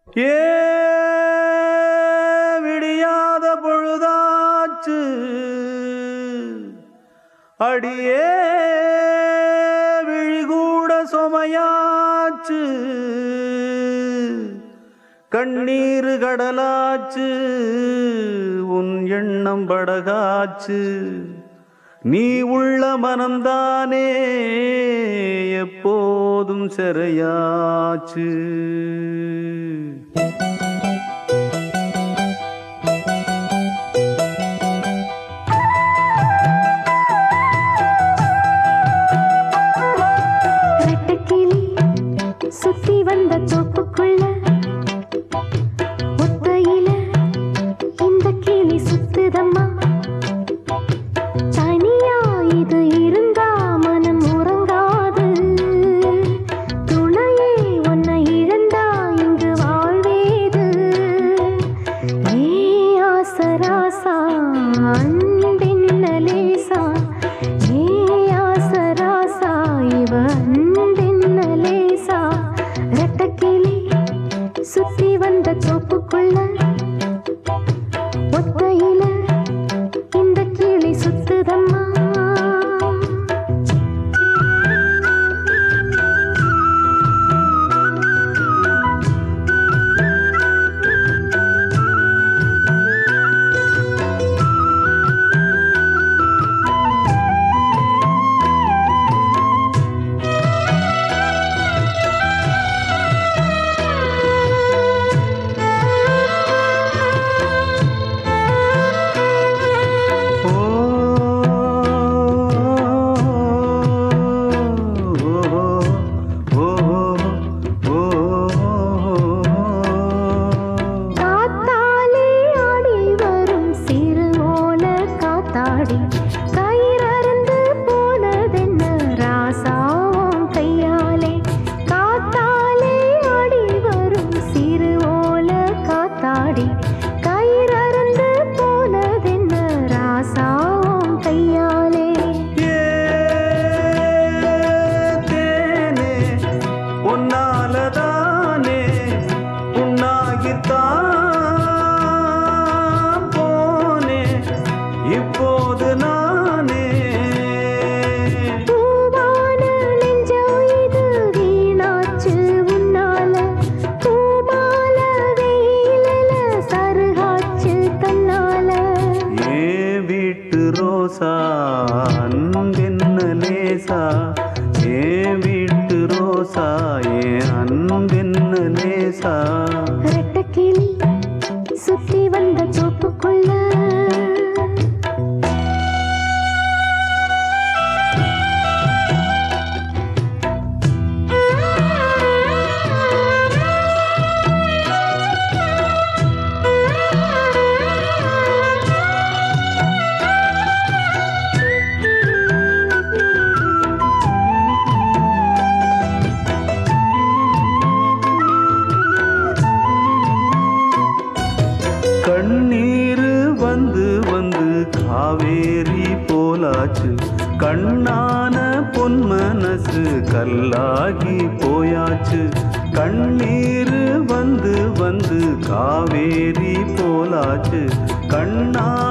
ஏ விடியாத பொழுதாச்சு அடியே விழிகூட சுமையாச்சு கண்ணீர் கடலாச்சு உன் எண்ணம் படகாச்சு நீ உள்ள மனம்தானே எப்போதும் சிறையாச்சு ரெட்டக்கிளி சுத்தி வந்த தோப்புக்குள்ள ஒத்தையில இந்த கிளி சுத்துதம்மா தனியா இது இருந்தா மனம் உறங்காது துணையே உன்னை இழந்தா இங்கு வாழ்வேது ஏ ஆசராசா அன்பின் லேசா ஏ ஆசராசா இவ அன்பின் லேசா ரெட்டக்கிளி சுத்தி வந்த தோப்புக்குள்ள ஒத்தையில இந்த கிளி சுத்துதம்மா ஓ ஓ ஓ காத்தாலே ஆடி வரும் சிறு ஓல காத்தாடி கயிறறுந்து போனதென்ன ராசாவும் கையாலே காத்தாலே ஆடி வரும் சிறு ஓல காத்தாடி கயிறறுந்து போனதென்ன ராசாவும் கையாலே ஏ தேனே உன்னாலதானே உன்னாகித்தான் போனே இப்போது நானே பூவான நெஞ்சம் இது வீணாச்சு உன்னால பூமால வெயிலில சருகாச்சு தன்னால ஏ வீட்டு ரோசா அன்பென்ன லேசா ஏ வீட்டு ரோசா ஏ அன்பென்ன லேசா ரெட்டக்கிளி சுத்தி வந்த தோப்புக்குள்ள கண்ணீர் வந்து வந்து காவேரி போலாச்சு கண்ணான பொன் மனசு கல்லாகி போயாச்சு கண்ணீர் வந்து வந்து காவேரி போலாச்சு கண்ணான